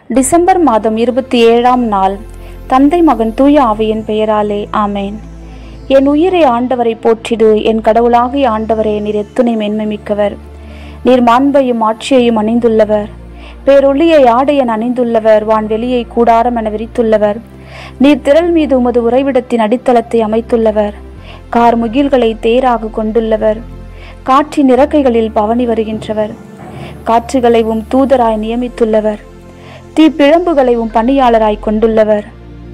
December மாதம் இருபத்தி ஏழாம் நாள் தந்தை மகன் தூய ஆவியின் பெயராலே ஆமேன் என் உயிரை ஆண்டவரை போற்றிடு என் கடவுளாகிய ஆண்டவரே நீர் எத்துணை மேன்மை மிக்கவர் நீர் மாண்பையும் ஆட்சியையும் அணிந்துள்ளவர் பேரொளியை ஆடையன் அணிந்துள்ளவர் வான்வெளியை கூடாரம் என விரித்துள்ளவர் நீர் திரள் மீது உமது உறைவிடத்தின் அடித்தளத்தை அமைத்துள்ளவர் கார் முகில்களை தேராக கொண்டுள்ளவர் காற்றின் இறக்கைகளில் பவனி வருகின்றவர் காற்றுகளைவும் தூதராய் நியமித்துள்ளவர் தீப்பிழம்புகளைவும் பணியாளராய் கொண்டுள்ளவர்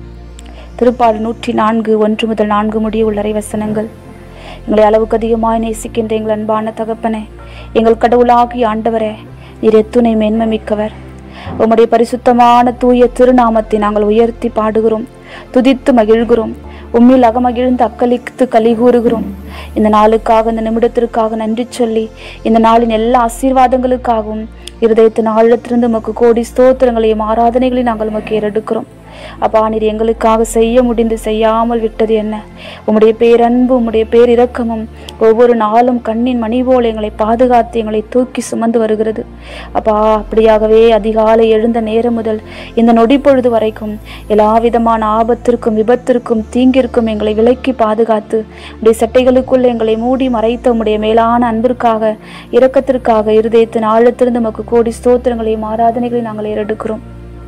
திருப்பாடு நூற்றி நான்கு ஒன்று முதல் நான்கு முடிய உள்ள வசனங்கள் எங்களை அளவுக்கு அதிகமாய் நேசிக்கின்ற எங்கள் அன்பான தகப்பனே எங்கள் கடவுளாகிய ஆண்டவரே நீர் எத்துணை மேன்மை மிக்கவர் உம்முடைய பரிசுத்தமான தூய திருநாமத்தை நாங்கள் உயர்த்தி பாடுகிறோம் துதித்து மகிழ்கிறோம் உம்மில் அகமகிழ்ந்து அக்களித்து களி கூறுகிறோம் இந்த நாளுக்காக இந்த நிமிடத்திற்காக நன்றி சொல்லி இந்த நாளின் எல்லா ஆசீர்வாதங்களுக்காகவும் இருதயத்தின் ஆழத்திலிருந்து உமக்கு கோடி ஸ்தோத்திரங்களையும் ஆராதனைகளையும் நாங்கள் உமக்கு ஏறெடுக்கிறோம் அப்பா நீர் எங்களுக்காக செய்ய முடிந்து செய்யாமல் விட்டது என்ன உம்முடைய பேரன்பு உம்முடைய பேரிரக்கமும் ஒவ்வொரு நாளும் கண்ணின் மணி போல எங்களை பாதுகாத்து எங்களை தூக்கி சுமந்து வருகிறது அப்பா அப்படியாகவே அதிகாலை எழுந்த நேரம் முதல் இந்த நொடி பொழுது வரைக்கும் எல்லா விதமான ஆபத்திற்கும் விபத்திற்கும் தீங்கிற்கும் எங்களை விலக்கி பாதுகாத்து உடைய சட்டைகளுக்குள் எங்களை மூடி மறைத்த உம்முடைய மேலான அன்பிற்காக இரக்கத்திற்காக இருதயத்தின் ஆழத்திலிருந்து நமக்கு கோடி ஸ்தோத்திரங்களையும் ஆராதனைகளையும் நாங்கள் ஏறெடுக்கிறோம்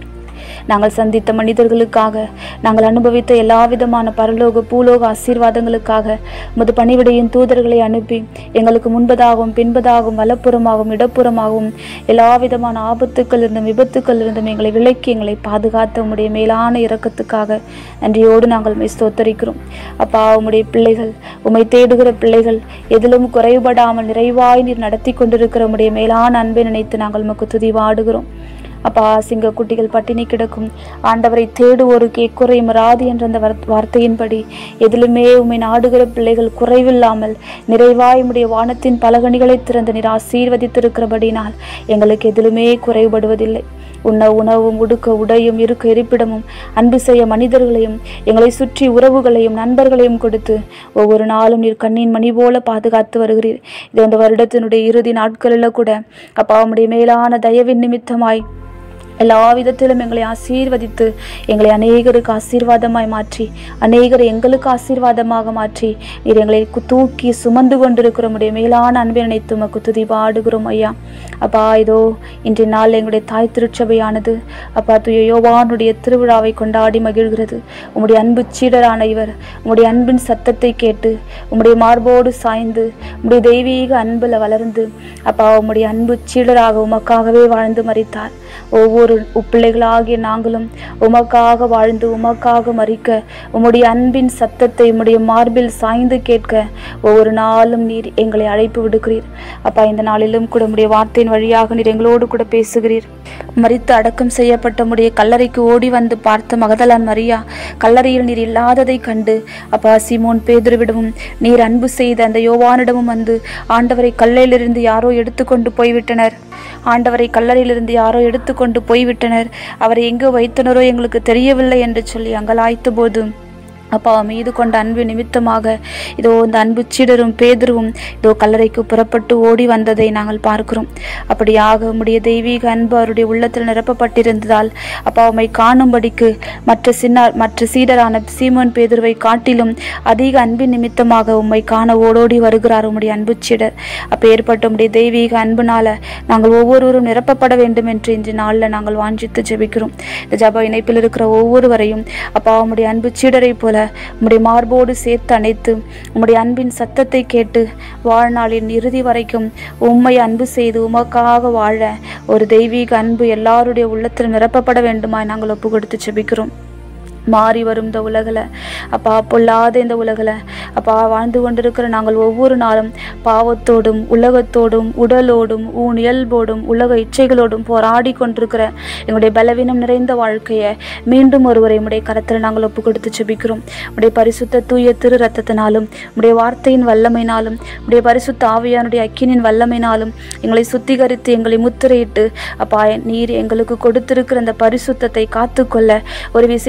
நாங்கள் சந்தித்த மனிதர்களுக்காக நாங்கள் அனுபவித்த எல்லா விதமான பரலோக பூலோக ஆசீர்வாதங்களுக்காக முது பணிவிடையின் தூதர்களை அனுப்பி எங்களுக்கு முன்பதாகவும் பின்பதாகவும் வலப்புறமாகவும் இடப்புறமாகவும் எல்லா விதமான ஆபத்துக்கள் இருந்தும் விபத்துக்கள் இருந்தும் எங்களை விலக்கி எங்களை பாதுகாத்த உம்முடைய மேலான இரக்கத்துக்காக நன்றியோடு நாங்கள் மெய் ஸ்தோத்தரிக்கிறோம் அப்பா உம்முடைய பிள்ளைகள் உம்மை தேடுகிற பிள்ளைகள் எதிலும் குறைபடாமல் நிறைவாய் நீர் நடத்தி கொண்டிருக்கிற உம்முடைய மேலான அன்பை நினைத்து நாங்கள் உமக்கு துதி வாடுகிறோம் அப்பா சிங்க குட்டிகள் பட்டினி கிடக்கும் ஆண்டவரை தேடுவோருக்கு எக்குறையும் ராது என்ற அந்த வார்த்- வார்த்தையின்படி எதிலுமே உம்மை நாடுகிற பிள்ளைகள் குறைவில்லாமல் நிறைவாய் உம்முடைய வானத்தின் பலகணிகளை திறந்து நீர் ஆசீர்வதித்திருக்கிறபடினால் எங்களுக்கு எதிலுமே குறைபடுவதில்லை உண்ண உணவும் உடுக்க உடையும் இருக்க இருப்பிடமும் அன்பு செய்ய மனிதர்களையும் எங்களை சுற்றி உறவுகளையும் நண்பர்களையும் கொடுத்து ஒவ்வொரு நாளும் நீர் கண்ணின் மணி போல பாதுகாத்து வருகிறீர் இது அந்த வருடத்தினுடைய இறுதி நாட்களில் கூட அப்பா உம்முடைய மேலான தயவின் நிமித்தமாய் எல்லா விதத்திலும் எங்களை ஆசீர்வதித்து எங்களை அநேகருக்கு ஆசீர்வாதமாய் மாற்றி அநேகரை எங்களுக்கு ஆசீர்வாதமாக மாற்றி நீர் எங்களை கு- தூக்கி சுமந்து கொண்டிருக்கிற உடைய மேலான அன்பை நினைத்து உமக்கு துதி பாடுகிறோம் ஐயா அப்பா இதோ இன்றைய நாள் எங்களுடைய தாய் திருச்சபையானது அப்பா துய யோவானுடைய திருவிழாவை கொண்டாடி மகிழ்கிறது உம்முடைய அன்பு சீடரான இவர் உம்முடைய அன்பின் சத்தத்தை கேட்டு உம்முடைய மார்போடு சாய்ந்து உம்முடைய தெய்வீக அன்பில் வளர்ந்து அப்பா உம்முடைய அன்பு சீடராக உமக்காகவே வாழ்ந்து மறித்தார் ஒவ்வொரு பிள்ளைகளாகிய நாங்களும் உமக்காக வாழ்ந்து உமக்காக மறிக்க உம்முடைய அன்பின் சத்தத்தை உம்முடைய மார்பில் சாய்ந்து கேட்க ஒவ்வொரு நாளும் நீர் எங்களை அழைப்பு விடுக்கிறீர் அப்பா இந்த நாளிலும் கூட உம்முடைய வார்த்தையின் வழியாக நீர் எங்களோடு கூட பேசுகிறீர் மறித்து அடக்கம் செய்யப்பட்ட உம்முடைய கல்லறைக்கு ஓடி வந்து பார்த்த மகதலான் மரியா கல்லறையில் நீர் இல்லாததை கண்டு அப்பா சீமோன் பேதுருவிடமும் நீர் அன்பு செய்த அந்த யோவானிடமும் வந்து ஆண்டவரை கல்லையிலிருந்து யாரோ எடுத்துக்கொண்டு போய்விட்டனர் ஆண்டவரை கல்லறையிலிருந்து யாரோ எடுத்துக்கொண்டு போய்விட்டனர் அவரை எங்கு வைத்தனரோ எங்களுக்கு தெரியவில்லை என்று சொல்லி அங்கலாய்த்த போது அப்பா மீது கொண்ட அன்பு நிமித்தமாக இதோ இந்த அன்பு சீடரும் பேதரும் இதோ கல்லறைக்கு புறப்பட்டு ஓடி வந்ததை நாங்கள் பார்க்கிறோம் அப்படியாக உம்முடைய தெய்வீக அன்பு அவருடைய உள்ளத்தில் நிரப்பப்பட்டிருந்ததால் அப்பா உம்மை காணும்படிக்கு மற்ற சின்னார் மற்ற சீடரான சீமோன் பேதுருவை காட்டிலும் அதிக அன்பின் நிமித்தமாக உம்மை காண ஓடோடி வருகிறார் உம்முடைய அன்பு சீடர் அப்ப ஏற்பட்ட உம்முடைய தெய்வீக அன்புனால நாங்கள் ஒவ்வொருவரும் நிரப்பப்பட வேண்டும் என்று இன்று நாளில் நாங்கள் வாஞ்சித்து ஜெபிக்கிறோம் இந்த ஜப இணைப்பில் இருக்கிற ஒவ்வொருவரையும் அப்பா உம்முடைய அன்பு சீடரை போல உம்முடைய மார்போடு சேர்த்து அணைத்து உம்முடைய அன்பின் சத்தத்தை கேட்டு வாழ்நாளின் இறுதி வரைக்கும் உம்மை அன்பு செய்து உமக்காக வாழ ஒரு தெய்வீக அன்பு எல்லாருடைய உள்ளத்தில் நிரப்பப்பட வேண்டுமாய் நாங்கள் ஒப்பு கொடுத்து செபிக்கிறோம் மாறி வரும் இந்த உலகில் அப்பா பொல்லாத இந்த உலகில் அப்பா வாழ்ந்து கொண்டிருக்கிற நாங்கள் ஒவ்வொரு நாளும் பாவத்தோடும் உலகத்தோடும் உடலோடும் ஊன் இயல்போடும் உலக இச்சைகளோடும் போராடி கொண்டிருக்கிற எங்களுடைய பலவீனம் நிறைந்த வாழ்க்கையை மீண்டும் ஒருவரை உடைய கரத்தில் நாங்கள் ஒப்பு கொடுத்து செபிக்கிறோம் உடைய பரிசுத்த தூய திரு ரத்தத்தினாலும் உடைய வார்த்தையின் வல்லமையினாலும் உடைய பரிசுத்த ஆவியானுடைய அக்கினின் வல்லமையினாலும் எங்களை சுத்திகரித்து எங்களை முத்திரையிட்டு அப்பா நீர் எங்களுக்கு கொடுத்திருக்கிற அந்த பரிசுத்தத்தை காத்துக்கொள்ள ஒரு விசேஷித்த உடைய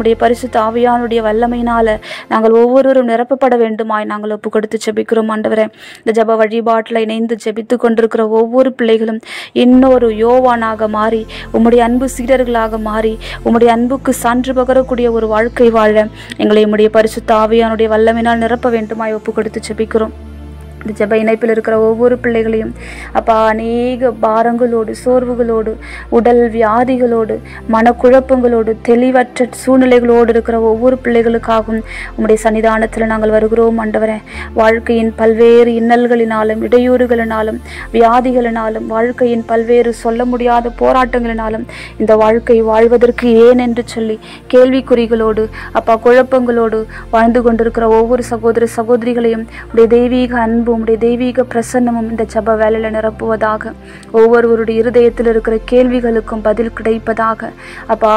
உம்முடைய பரிசுத்த ஆவியானுடைய வல்லமையினால நாங்கள் ஒவ்வொருவரும் நிரப்பப்பட வேண்டுமாய் நாங்கள் ஒப்பு கொடுத்து ஜெபிக்கிறோம் ஆண்டவரே இந்த ஜெப வழிபாட்டில் இணைந்து ஜெபித்து கொண்டிருக்கிற ஒவ்வொரு பிள்ளைகளும் இன்னொரு யோவானாக மாறி உம்முடைய அன்பு சீடர்களாக மாறி உம்முடைய அன்புக்கு சான்று பகரக்கூடிய ஒரு வாழ்க்கை வாழ எங்களை உம்முடைய பரிசுத்த ஆவியானுடைய வல்லமையினால் நிரப்ப வேண்டுமாய் ஒப்பு கொடுத்து ஜெபிக்கிறோம் இந்த ஜெப இணைப்பில் இருக்கிற ஒவ்வொரு பிள்ளைகளையும் அப்பா அநேக பாரங்களோடு சோர்வுகளோடு உடல் வியாதிகளோடு மனக்குழப்பங்களோடு தெளிவற்ற சூழ்நிலைகளோடு இருக்கிற ஒவ்வொரு பிள்ளைகளுக்காகவும் உம்முடைய சன்னிதானத்தில் நாங்கள் வருகிறோம் ஆண்டவரே வாழ்க்கையின் பல்வேறு இன்னல்களினாலும் இடையூறுகளினாலும் வியாதிகளினாலும் வாழ்க்கையின் பல்வேறு சொல்ல முடியாத போராட்டங்களினாலும் இந்த வாழ்க்கை வாழ்வதற்கு ஏன் என்று சொல்லி கேள்விக்குறிகளோடு அப்பா குழப்பங்களோடு வாழ்ந்து கொண்டிருக்கிற ஒவ்வொரு சகோதர சகோதரிகளையும் உடைய தெய்வீக அன்பும் உடைய தெய்வீக பிரசன்னமும் இந்த ஜப வேலையில் நிரப்புவதாக ஒவ்வொருவருடைய இருதயத்தில் இருக்கிற கேள்விகளுக்கும் பதில் கிடைப்பதாக அப்பா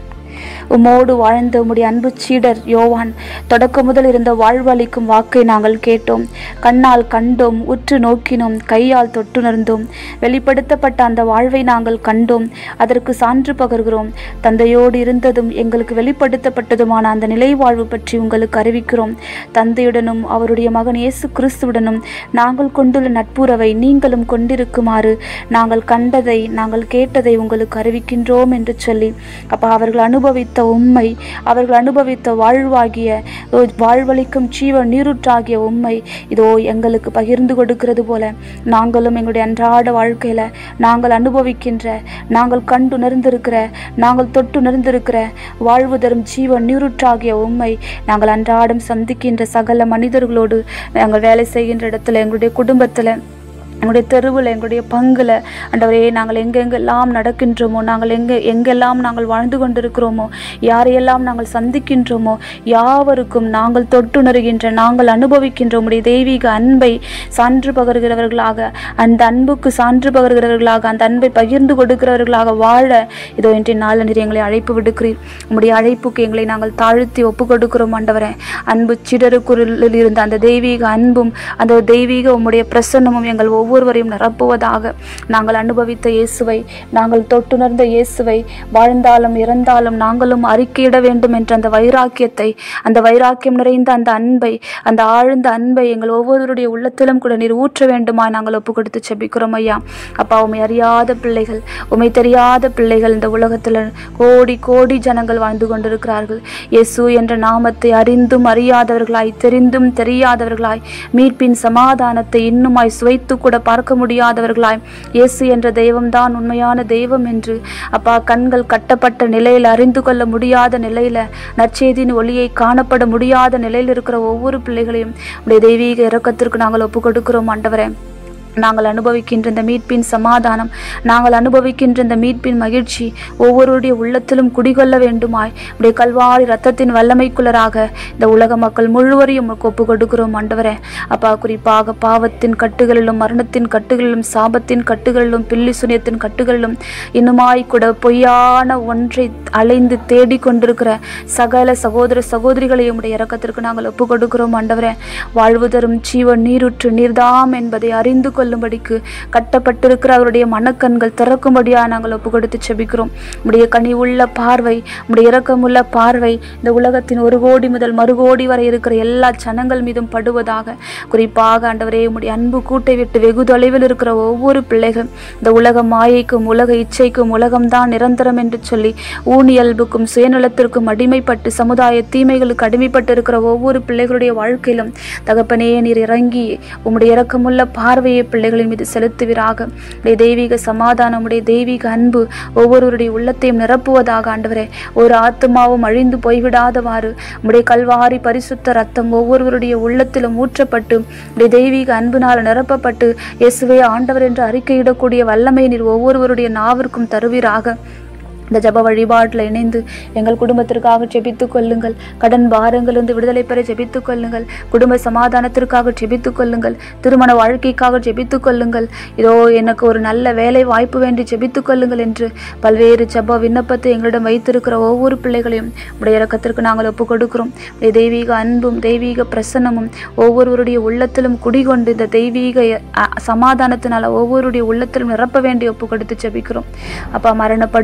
உம்மோடு வாழ்ந்த உம்முடைய அன்பு சீடர் யோவான் தொடக்க முதல் இருந்த வாழ்வளிக்கும் வாக்கை நாங்கள் கேட்டோம் கண்ணால் கண்டோம் உற்று நோக்கினோம் கையால் தொட்டுணர்ந்தோம் வெளிப்படுத்தப்பட்ட அந்த வாழ்வை நாங்கள் கண்டோம் அதற்கு சான்று பகர்கிறோம் தந்தையோடு இருந்ததும் எங்களுக்கு வெளிப்படுத்தப்பட்டதுமான அந்த நிலை வாழ்வு பற்றி உங்களுக்கு அறிவிக்கிறோம் தந்தையுடனும் அவருடைய மகன் இயேசு கிறிஸ்துவுடனும் நாங்கள் கொண்டுள்ள நட்புறவை நீங்களும் கொண்டிருக்குமாறு நாங்கள் கண்டதை நாங்கள் கேட்டதை உங்களுக்கு அறிவிக்கின்றோம் என்று சொல்லி அப்ப அவர்கள் அனுபவித்த உண்மை அவர்கள் அனுபவித்த வாழ்வாகிய ஓ, வாழ்வளிக்கும் ஜீவ நீருற்றாகிய உண்மை இதோ எங்களுக்கு பகிர்ந்து கொடுக்கிறது போல நாங்களும் எங்களுடைய அன்றாட வாழ்க்கையில நாங்கள் அனுபவிக்கின்ற நாங்கள் கண்டுணர்ந்திருக்கிற நாங்கள் தொட்டுணர்ந்திருக்கிற வாழ்வு தரும் ஜீவ நீருற்றாகிய உண்மை நாங்கள் அன்றாடம் சந்திக்கின்ற சகல மனிதர்களோடு நாங்கள் வேலை செய்கின்ற இடத்துல எங்களுடைய குடும்பத்துல எங்களுடைய தெருவில் எங்களுடைய பங்குல ஆண்டவரே நாங்கள் எங்கெங்கெல்லாம் நடக்கின்றோமோ நாங்கள் எங்கே எங்கெல்லாம் நாங்கள் வாழ்ந்து கொண்டிருக்கிறோமோ யாரையெல்லாம் நாங்கள் சந்திக்கின்றோமோ யாவருக்கும் நாங்கள் தொட்டுணர்கின்ற நாங்கள் அனுபவிக்கின்ற உம்முடைய தெய்வீக அன்பை சான்று பகர்கிறவர்களாக அந்த அன்புக்கு சான்று பகர்கிறவர்களாக அந்த அன்பை பகிர்ந்து கொடுக்கிறவர்களாக வாழ இதோ இன்றைய நாள் நீர் எங்களை அழைப்பு விடுக்கிறீர் உம்முடைய அழைப்புக்கு எங்களை நாங்கள் தாழ்த்தி ஒப்பு கொடுக்கிறோம் ஆண்டவரே அன்பு சிடருக்குரில் இருந்த அந்த தெய்வீக அன்பும் அந்த தெய்வீக உம்முடைய பிரசன்னமும் எங்கள் ஒவ்வொருவரையும் நிரப்புவதாக நாங்கள் அனுபவித்த இயேசுவை நாங்கள் தொட்டுணர்ந்த இயேசுவை வாழ்ந்தாலும் இறந்தாலும் நாங்களும் அறிக்கையிட வேண்டும் என்ற அந்த வைராக்கியத்தை அந்த வைராக்கியம் நிறைந்த அந்த அன்பை அந்த ஆழ்ந்த அன்பை எங்கள் ஒவ்வொருவருடைய உள்ளத்திலும் கூட நீர் ஊற்ற வேண்டுமா நாங்கள் ஒப்பு கொடுத்து செபிக்கிறோம் ஐயா அப்பா உமை அறியாத பிள்ளைகள் உமை தெரியாத பிள்ளைகள் இந்த உலகத்தில் கோடி கோடி ஜனங்கள் வாழ்ந்து கொண்டிருக்கிறார்கள் இயேசு என்ற நாமத்தை அறிந்தும் அறியாதவர்களாய் தெரிந்தும் தெரியாதவர்களாய் மீட்பின் சமாதானத்தை இன்னுமாய் சுவைத்து கூட பார்க்க முடியாதவர்களாய் இயேசு என்ற தெய்வம்தான் உண்மையான தெய்வம் என்று அப்பா கண்கள் கட்டப்பட்ட நிலையில் அறிந்து கொள்ள முடியாத நிலையில நற்செய்தியின் ஒளியை காணப்பட முடியாத நிலையில் இருக்கிற ஒவ்வொரு பிள்ளைகளையும் உடைய தெய்வீக இரக்கத்திற்கு நாங்கள் ஒப்பு கொடுக்கிறோம் ஆண்டவரே நாங்கள் அனுபவிக்கின்ற இந்த மீட்பின் சமாதானம் நாங்கள் அனுபவிக்கின்ற இந்த மீட்பின் மகிழ்ச்சி ஒவ்வொருடைய உள்ளத்திலும் குடிகொள்ள வேண்டுமாய் உடைய கல்வாரி ரத்தத்தின் வல்லமைக்குள்ளராக இந்த உலக மக்கள் முழுவதையும் உமக்கு ஒப்பு கொடுக்கிறோம் ஆண்டவரே அப்பா குறிப்பாக பாவத்தின் கட்டுகளிலும் மரணத்தின் கட்டுகளிலும் சாபத்தின் கட்டுகளிலும் பில்லி சுனியத்தின் கட்டுகளிலும் இன்னுமாய் கூட பொய்யான ஒன்றை அலைந்து தேடிக் கொண்டிருக்கிற சகல சகோதர சகோதரிகளையும் உடைய இரக்கத்திற்கு நாங்கள் ஒப்பு கொடுக்கிறோம் ஆண்டவரே வாழ்வு தரும் ஜீவன் நீருற்று நீர்தாம் என்பதை அறிந்து கொள்ளும்படிக்கு கட்டப்பட்டிருக்கிற அவருடைய மனக்கண்கள் திறக்கும்படியாக நாங்கள் ஒப்பு கொடுத்து செபிக்கிறோம் உடைய கனிவுள்ள பார்வை உடைய இரக்கமுள்ள பார்வை இந்த உலகத்தின் ஒரு கோடி முதல் மறுகோடி வரை இருக்கிற எல்லா ஜனங்கள் மீதும் படுவதாக குறிப்பாக ஆண்டவரே உம்முடைய அன்பு கூட்டை விட்டு வெகு தொலைவில் இருக்கிற ஒவ்வொரு பிள்ளைகள் இந்த உலக மாயைக்கும் உலக இச்சைக்கும் உலகம்தான் நிரந்தரம் என்று சொல்லி ஊனியல்புக்கும் சுயநலத்திற்கும் அடிமைப்பட்டு சமுதாய தீமைகளுக்கு அடிமைப்பட்டு இருக்கிற ஒவ்வொரு பிள்ளைகளுடைய வாழ்க்கையிலும் தகப்பனே நீர் இறங்கி உம்முடைய இரக்கமுள்ள பார்வையை பிள்ளைகளின் மீது செலுத்துவீராக உடைய தெய்வீக சமாதானம் உடைய தெய்வீக அன்பு ஒவ்வொருவருடைய உள்ளத்தையும் நிரப்புவதாக ஆண்டவரே ஒரு ஆத்மாவும் அழிந்து போய்விடாதவாறு உடைய கல்வாரி பரிசுத்த ரத்தம் ஒவ்வொருவருடைய உள்ளத்திலும் ஊற்றப்பட்டு உடைய தெய்வீக அன்பினால் நிரப்பப்பட்டு இயேசுவே ஆண்டவர் என்று அறிக்கையிடக்கூடிய வல்லமை நீர் ஒவ்வொருவருடைய நாவிற்கும் தருவீராக இந்த ஜப வழிபாட்டில் இணைந்து எங்கள் குடும்பத்திற்காக ஜெபித்துக் கொள்ளுங்கள் கடன் பாரங்களிலிருந்து விடுதலை பெற ஜெபித்துக் கொள்ளுங்கள் குடும்ப சமாதானத்திற்காக ஜெபித்துக் கொள்ளுங்கள் திருமண வாழ்க்கைக்காக ஜெபித்துக் கொள்ளுங்கள் இதோ எனக்கு ஒரு நல்ல வேலை வாய்ப்பு வேண்டி ஜெபித்துக் கொள்ளுங்கள் என்று பல்வேறு ஜப விண்ணப்பத்தை எங்களிடம் வைத்திருக்கிற ஒவ்வொரு பிள்ளைகளையும் உடைய இறக்கத்திற்கு நாங்கள் ஒப்புக் கொடுக்கிறோம் உடைய தெய்வீக அன்பும் தெய்வீக பிரசன்னமும் ஒவ்வொருவருடைய உள்ளத்திலும் குடிகொண்டு இந்த தெய்வீக அ, சமாதானத்தினால ஒவ்வொருடைய உள்ளத்திலும் நிரப்ப வேண்டி ஒப்பு கொடுத்து ஜெபிக்கிறோம் அப்பா மரண படுக்கையில் இருக்கிற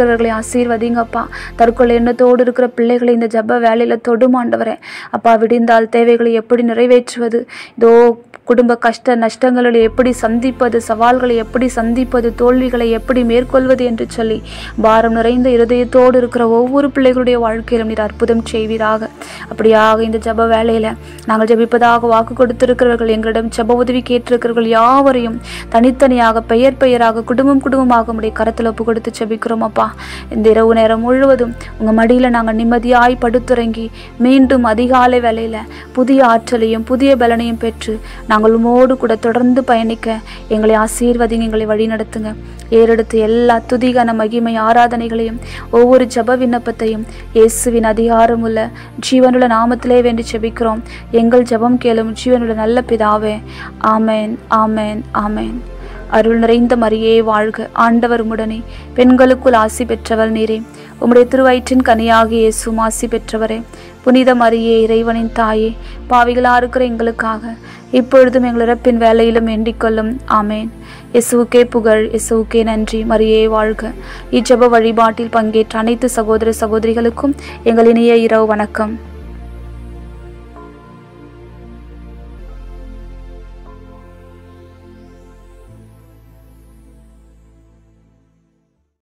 இருக்கிறவர்களை ஆசீர்வதிங்கப்பா தற்கொலை எண்ணத்தோடு இருக்கிற பிள்ளைகளை இந்த ஜப வேலையில் தொடுமாண்டவரே அப்பா விடிந்தால் தேவைகளை எப்படி நிறைவேற்றுவது இதோ குடும்ப கஷ்ட நஷ்டங்களை எப்படி சந்திப்பது சவால்களை எப்படி சந்திப்பது தோல்விகளை எப்படி மேற்கொள்வது என்று சொல்லி பாரம் நிறைந்த இருதயத்தோடு இருக்கிற ஒவ்வொரு பிள்ளைகளுடைய வாழ்க்கையிலும் நீர் அற்புதம் செய்வீராக அப்படியாக இந்த ஜப வேலையில் நாங்கள் ஜெபிப்பதாக வாக்கு கொடுத்திருக்கிறவர்கள் எங்களிடம் ஜப உதவி கேட்டிருக்கிறவர்கள் யாவரையும் தனித்தனியாக பெயர் பெயராக குடும்பம் குடும்பமாக உடைய கரத்தில் ஒப்பு கொடுத்து ஜெபிக்கிறோம் அப்பா இந்த இரவு நேரம் முழுவதும் உங்கள் மடியில் நாங்கள் நிம்மதியாய் படுத்துறங்கி மீண்டும் அதிகாலை வேலையில் புதிய ஆற்றலையும் புதிய பலனையும் பெற்று நாங்கள் உமோடு கூட தொடர்ந்து பயணிக்க எங்களை ஆசீர்வதிங்க எங்களை வழி நடத்துங்க ஏறெடுத்து எல்லா துதிகான மகிமை ஆராதனைகளையும் ஒவ்வொரு ஜப விண்ணப்பத்தையும் இயேசுவின் அதிகாரமுள்ள ஜீவனுள்ள நாமத்திலே வேண்டி செபிக்கிறோம் எங்கள் ஜெபம் கேளும் ஜீவனுள்ள நல்ல பிதாவே ஆமேன் ஆமேன் ஆமேன் அருள் நிறைந்த மரியே வாழ்க ஆண்டவர் உடனே பெண்களுக்குள் ஆசி பெற்றவள் நீரே உம்முடைய திருவயிற்றின் கனியாகிய இயேசுவும் ஆசி பெற்றவரே புனித மரியே இறைவனின் தாயே பாவிகளா இருக்கிற எங்களுக்காக இப்பொழுதும் எங்கள் இறப்பின் வேலையிலும் எண்ணிக்கொள்ளும் ஆமேன் இயேசுவுக்கே புகழ் இயேசுவுக்கே நன்றி மரியே வாழ்க இச்செப வழிபாட்டில் பங்கேற்ற அனைத்து சகோதர சகோதரிகளுக்கும் எங்கள் இனிய இரவு வணக்கம்